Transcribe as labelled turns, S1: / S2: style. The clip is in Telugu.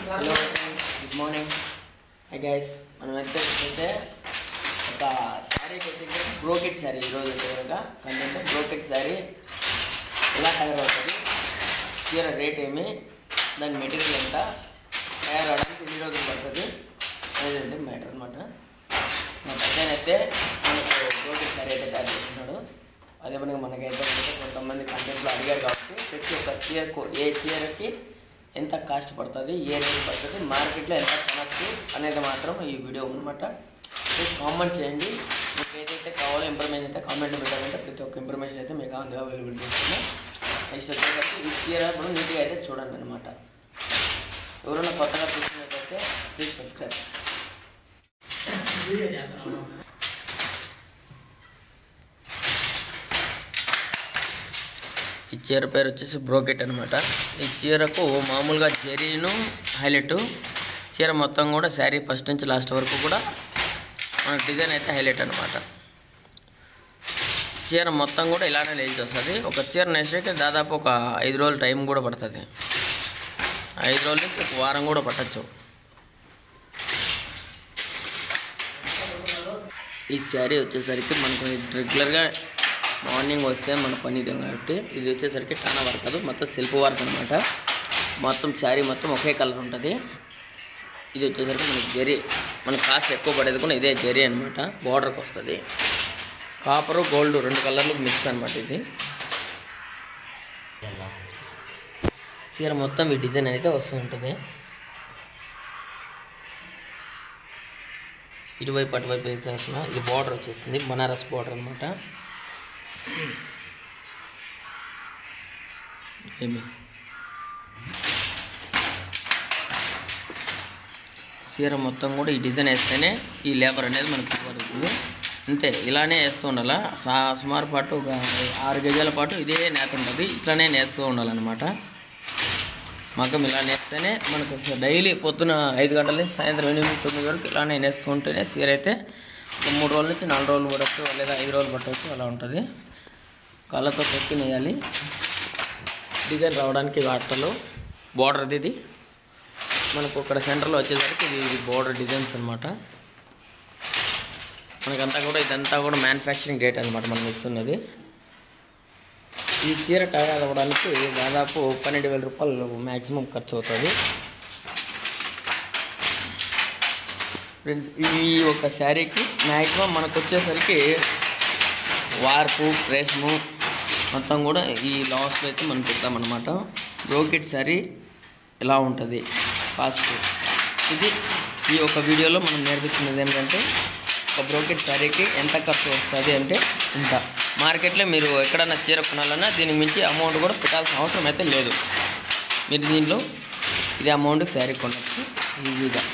S1: hello good morning hi guys మనం అయితే అయితే ఒక శారీకి అయితే బ్రోకెట్ శారీ ఈరోజు అయితే కనుక కంటే బ్రోకెట్ శారీ ఎలా తయారవుతుంది చీర రేట్ ఏమి దాని మెటీరియల్ ఎంత తయారవడానికి ఎన్ని రోజులు పడుతుంది అనేది అంటే మ్యాటర్ అనమాట మా పక్కన అయితే మనకు బ్రోకెట్ శారీ అయితే తయారు చేస్తున్నాడు అదే పనిగా మనకైతే కనుక కొంతమంది కంటెంట్లో అడిగారు కాబట్టి ప్రతి ఒక్క చీరకు ఏ చీరకి ఎంత కాస్ట్ పడుతుంది ఏ రేట్ పడుతుంది మార్కెట్లో ఎంత కొనచ్చు అనేది మాత్రం ఈ వీడియో అనమాట మీరు కామెంట్ చేయండి మీకు ఏదైతే కావాలో ఇన్ఫర్మేషన్ అయితే కామెంట్ పెట్టాలంటే ప్రతి ఒక్క ఇన్ఫర్మేషన్ అయితే మీకు అవైలబుల్ చేస్తాను నెక్స్ట్ వచ్చేసరికి ఈ చీర ఇప్పుడు నీట్గా అయితే చూడండి అనమాట ఎవరైనా కొత్తగా చూసినట్టయితే ప్లీజ్ సబ్స్క్రైబ్ ఈ చీర పేరు వచ్చేసి బ్రోకెట్ అనమాట ఈ చీరకు మామూలుగా జరీను హైలైట్ చీర మొత్తం కూడా శారీ ఫస్ట్ నుంచి లాస్ట్ వరకు కూడా మన డిజైన్ అయితే హైలైట్ అనమాట చీర మొత్తం కూడా ఇలానే లేచి వస్తుంది ఒక చీర నేసేకి దాదాపు ఒక ఐదు రోజులు టైం కూడా పడుతుంది ఐదు రోజుల నుంచి ఒక వారం కూడా పట్టచ్చు ఈ శారీ వచ్చేసరికి మనకు రెగ్యులర్గా మార్నింగ్ వస్తే మన పని ఇది కాబట్టి ఇది వచ్చేసరికి టానా వర్క్ అది మొత్తం సెల్ఫ్ వర్క్ అనమాట మొత్తం శారీ మొత్తం ఒకే కలర్ ఉంటుంది ఇది వచ్చేసరికి మనకి జరీ మన కాస్ట్ ఎక్కువ పడేది కూడా ఇదే జరీ అనమాట బార్డర్కి వస్తుంది కాపరు గోల్డ్ రెండు కలర్లు మిక్స్ అనమాట ఇది చీర మొత్తం ఈ డిజైన్ అయితే వస్తూ ఉంటుంది ఇటువైపు అటువైపు వేసేసిన ఇది బార్డర్ వచ్చేసింది బనారస్ బార్డర్ అనమాట ఏమి చీర మొత్తం కూడా ఈ డిజైన్ వేస్తేనే ఈ లేబర్ అనేది మనకు పడుతుంది అంతే ఇలానే వేస్తూ ఉండాలా సా- సుమారు పాటు ఒక ఆరు గజాల పాటు ఇదే నేత ఉంటుంది ఇట్లానే నేస్తూ ఉండాలన్నమాట మగ్గం ఇలా నేస్తేనే మనకు డైలీ పొద్దున ఐదు గంటల నుంచి సాయంత్రం ఎనిమిది తొమ్మిది వరకు ఇలానే నేస్తూ ఉంటేనే సీర అయితే ఒక మూడు రోజుల నుంచి నాలుగు రోజులు పడవచ్చు లేదా ఐదు రోజులు పట్టవచ్చు అలా ఉంటుంది కళ్ళతో తొక్కి నేయాలి డిజైన్ రావడానికి వాటర్లో బార్డర్ ఇది మనకు ఇక్కడ సెంటర్లో వచ్చేసరికి ఇది ఇది బార్డర్ డిజైన్స్ అనమాట మనకంతా కూడా ఇదంతా కూడా మ్యానుఫ్యాక్చరింగ్ రేట్ అనమాట మనం ఇస్తున్నది ఈ చీర తయారు అవ్వడానికి దాదాపు పన్నెండు వేల రూపాయలు మ్యాక్సిమం ఖర్చు అవుతుంది ఫ్రెండ్స్ ఈ ఒక శారీకి మ్యాక్సిమం మనకు వచ్చేసరికి వార్పు రేషము మొత్తం కూడా ఈ లాస్ట్లో అయితే మనం చెప్తామన్నమాట బ్రోకెట్ శారీ ఎలా ఉంటుంది కాస్ట్ ఇది ఈ ఒక వీడియోలో మనం నేర్పిస్తున్నది ఏంటంటే ఒక బ్రోకెట్ శారీకి ఎంత ఖర్చు వస్తుంది అంటే ఇంత మార్కెట్లో మీరు ఎక్కడన్నా చీర కొనాలన్నా దీనికి మించి అమౌంట్ కూడా పెట్టాల్సిన అవసరం అయితే లేదు మీరు దీంట్లో ఇది అమౌంట్కి శారీ కొనవచ్చు ఈజీగా